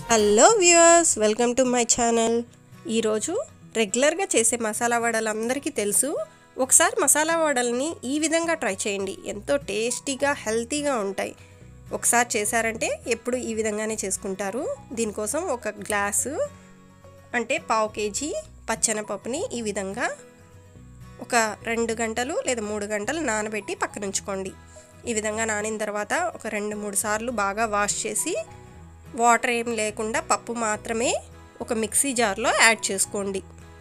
hello viewers welcome to my channel ఈరోజు రెగ్యులర్గా చేసే మసాలా వడలు అందరికీ తెలుసు ఒకసారి మసాలా వడల్ని ఈ విధంగా ట్రై చేయండి ఎంతో టేస్టీగా హెల్తీగా ఉంటాయి ఒకసారి చేశారంటే ఎప్పుడు ఈ విధంగానే చేసుకుంటారు దీనికోసం ఒక గ్లాసు అంటే పావు కేజీ పచ్చెనపప్పుని ఈ విధంగా ఒక రెండు గంటలు లేదా మూడు గంటలు నానబెట్టి పక్కన ఉంచుకోండి ఈ విధంగా నానిన తర్వాత ఒక రెండు మూడు సార్లు బాగా వాష్ చేసి వాటర్ ఏం లేకుండా పప్పు మాత్రమే ఒక మిక్సీ జార్లో యాడ్ చేసుకోండి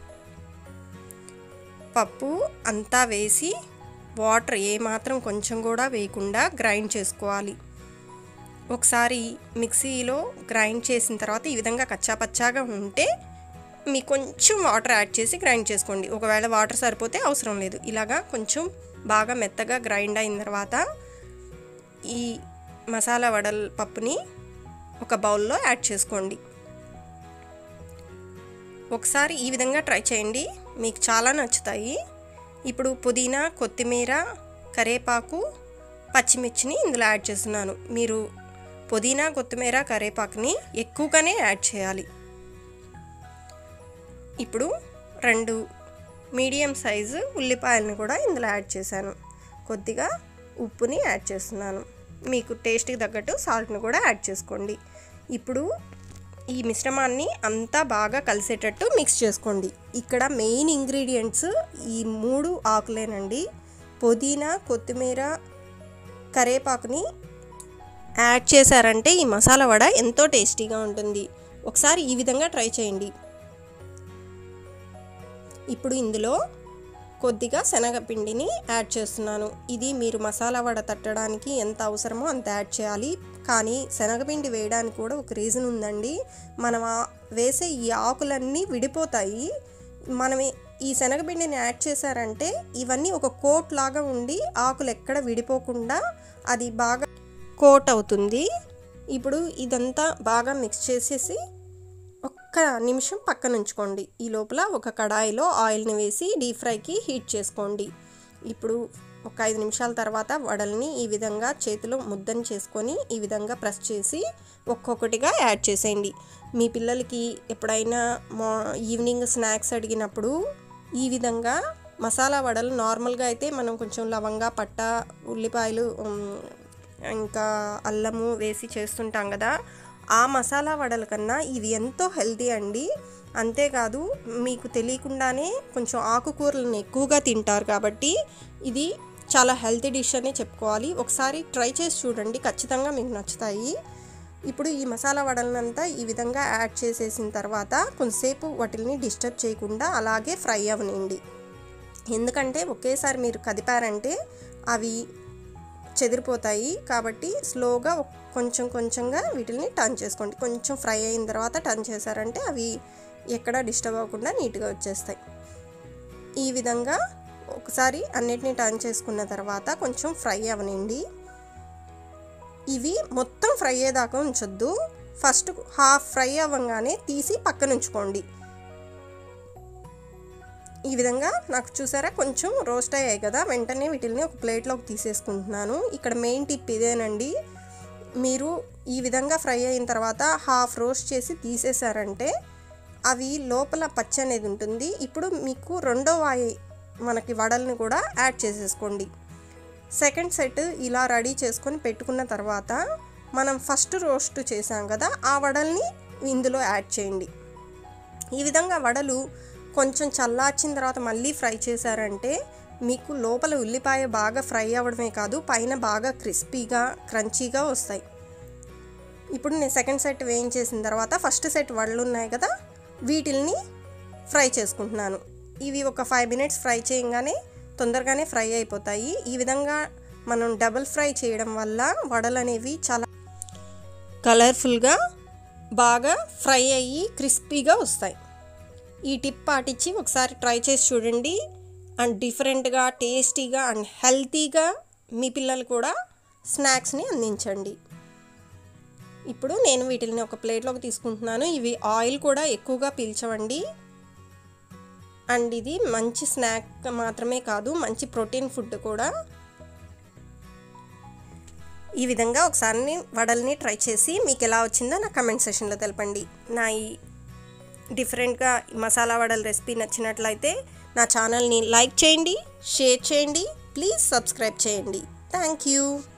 పప్పు అంతా వేసి వాటర్ ఏమాత్రం కొంచెం కూడా వేయకుండా గ్రైండ్ చేసుకోవాలి ఒకసారి మిక్సీలో గ్రైండ్ చేసిన తర్వాత ఈ విధంగా కచ్చాపచ్చాగా ఉంటే మీ కొంచెం వాటర్ యాడ్ చేసి గ్రైండ్ చేసుకోండి ఒకవేళ వాటర్ సరిపోతే అవసరం లేదు ఇలాగా కొంచెం బాగా మెత్తగా గ్రైండ్ అయిన తర్వాత ఈ మసాలా వడల పప్పుని ఒక బౌల్లో యాడ్ చేసుకోండి ఒకసారి ఈ విధంగా ట్రై చేయండి మీకు చాలా నచ్చుతాయి ఇప్పుడు పుదీనా కొత్తిమీర కరేపాకు పచ్చిమిర్చిని ఇందులో యాడ్ చేస్తున్నాను మీరు పుదీనా కొత్తిమీర కరేపాకుని ఎక్కువగానే యాడ్ చేయాలి ఇప్పుడు రెండు మీడియం సైజు ఉల్లిపాయలను కూడా ఇందులో యాడ్ చేశాను కొద్దిగా ఉప్పుని యాడ్ చేస్తున్నాను మీకు టేస్ట్కి తగ్గట్టు సాల్ట్ని కూడా యాడ్ చేసుకోండి ఇప్పుడు ఈ మిశ్రమాన్ని అంతా బాగా కలిసేటట్టు మిక్స్ చేసుకోండి ఇక్కడ మెయిన్ ఇంగ్రీడియంట్స్ ఈ మూడు ఆకులేనండి పుదీనా కొత్తిమీర కరేపాకుని యాడ్ చేశారంటే ఈ మసాలా వడ ఎంతో టేస్టీగా ఉంటుంది ఒకసారి ఈ విధంగా ట్రై చేయండి ఇప్పుడు ఇందులో కొద్దిగా శనగపిండిని యాడ్ చేస్తున్నాను ఇది మీరు మసాలా వడ తట్టడానికి ఎంత అవసరమో అంత యాడ్ చేయాలి కానీ శనగపిండి వేయడానికి కూడా ఒక రీజన్ ఉందండి మనం ఆ- వేసే ఈ ఆకులన్నీ విడిపోతాయి మనం ఈ శనగపిండిని యాడ్ చేశారంటే ఇవన్నీ ఒక కోట్ లాగా ఉండి ఆకులు ఎక్కడ విడిపోకుండా అది బాగా కోట్ అవుతుంది ఇప్పుడు ఇదంతా బాగా మిక్స్ చేసేసి ఒక్క నిమిషం పక్కన ఉంచుకోండి ఈ లోపల ఒక కడాయిలో ఆయిల్ని వేసి డీప్ ఫ్రైకి హీట్ చేసుకోండి ఇప్పుడు ఒక ఐదు నిమిషాల తర్వాత వడల్ని ఈ విధంగా చేతిలో ముద్దను చేసుకొని ఈ విధంగా ప్రెస్ చేసి ఒక్కొక్కటిగా యాడ్ చేసేయండి మీ పిల్లలకి ఎప్పుడైనా మా ఈవినింగ్ స్నాక్స్ అడిగినప్పుడు ఈ విధంగా మసాలా వడలు నార్మల్గా అయితే మనం కొంచెం లవంగా పట్ట ఉల్లిపాయలు ఉమ్, ఇంకా అల్లము వేసి చేస్తుంటాం కదా ఆ మసాలా వడల కన్నా ఇవి ఎంతో హెల్తీ అండి అంతేకాదు మీకు తెలియకుండానే కొంచెం ఆకుకూరలను ఎక్కువగా తింటారు కాబట్టి ఇది చాలా హెల్తీ డిష్ అనే చెప్పుకోవాలి ఒకసారి ట్రై చేసి చూడండి ఖచ్చితంగా మీకు నచ్చుతాయి ఇప్పుడు ఈ మసాలా వడలనంతా ఈ విధంగా యాడ్ చేసేసిన తర్వాత కొంతసేపు వాటిని డిస్టర్బ్ చేయకుండా అలాగే ఫ్రై అవనివ్వండి ఎందుకంటే ఒకేసారి మీరు కదిపారంటే అవి చెదిరిపోతాయి కాబట్టి స్లోగా ఒక్- కొంచెం కొంచెంగా వీటిని టర్న్ చేసుకోండి కొంచెం ఫ్రై అయిన తర్వాత టర్న్ చేశారంటే అవి ఎక్కడ డిస్టర్బ్ అవ్వకుండా నీట్గా వచ్చేస్తాయి ఈ విధంగా ఒకసారి అన్నిటిని టర్న్ చేసుకున్న తర్వాత కొంచెం ఫ్రై అవనండి ఇవి మొత్తం ఫ్రై అయ్యేదాకా ఉంచొద్దు ఫస్ట్ హాఫ్ ఫ్రై అవ్వగానే తీసి పక్కన ఉంచుకోండి ఈ విధంగా నాకు చూసారా కొంచెం రోస్ట్ అయ్యాయి కదా వెంటనే వీటిని ఒక ప్లేట్లోకి తీసేసుకుంటున్నాను ఇక్కడ మెయిన్ టిప్ ఇదేనండి మీరు ఈ విధంగా ఫ్రై అయిన తర్వాత హాఫ్ రోస్ట్ చేసి తీసేశారంటే అవి లోపల పచ్చి అనేది ఉంటుంది ఇప్పుడు మీకు రెండో వాయి మనకి వడల్ని కూడా యాడ్ చేసేసుకోండి సెకండ్ సెట్ ఇలా రెడీ చేసుకొని పెట్టుకున్న తర్వాత మనం ఫస్ట్ రోస్ట్ చేసాం కదా ఆ వడల్ని ఇందులో యాడ్ చేయండి ఈ విధంగా వడలు కొంచెం చల్లార్చిన తర్వాత మళ్ళీ ఫ్రై చేశారంటే మీకు లోపల ఉల్లిపాయ బాగా ఫ్రై అవ్వడమే కాదు పైన బాగా క్రిస్పీగా క్రంచీగా వస్తాయి ఇప్పుడు నేను సెకండ్ సెట్ వేయించేసిన తర్వాత ఫస్ట్ సెట్ వడలు ఉన్నాయి కదా వీటిల్ని ఫ్రై చేసుకుంటున్నాను ఇవి ఒక ఫైవ్ మినిట్స్ ఫ్రై చేయగానే తొందరగానే ఫ్రై అయిపోతాయి ఈ విధంగా మనం డబుల్ ఫ్రై చేయడం వల్ల వడలు అనేవి చాలా కలర్ఫుల్గా బాగా ఫ్రై అయ్యి క్రిస్పీగా వస్తాయి ఈ టిప్ పాటించి ఒకసారి ట్రై చేసి చూడండి అండ్ డిఫరెంట్గా టేస్టీగా అండ్ హెల్తీగా మీ పిల్లలు కూడా స్నాక్స్ని అందించండి ఇప్పుడు నేను వీటిని ఒక ప్లేట్లోకి తీసుకుంటున్నాను ఇవి ఆయిల్ కూడా ఎక్కువగా పీల్చవండి అండ్ ఇది మంచి స్నాక్ మాత్రమే కాదు మంచి ప్రోటీన్ ఫుడ్ కూడా ఈ విధంగా ఒకసారి వడల్ని ట్రై చేసి మీకు ఎలా వచ్చిందో నా కమెంట్ సెషన్లో తెలపండి నా ఈ డిఫరెంట్గా మసాలా వడల రెసిపీ నచ్చినట్లయితే నా ఛానల్ని లైక్ చేయండి షేర్ చేయండి ప్లీజ్ సబ్స్క్రైబ్ చేయండి థ్యాంక్ యూ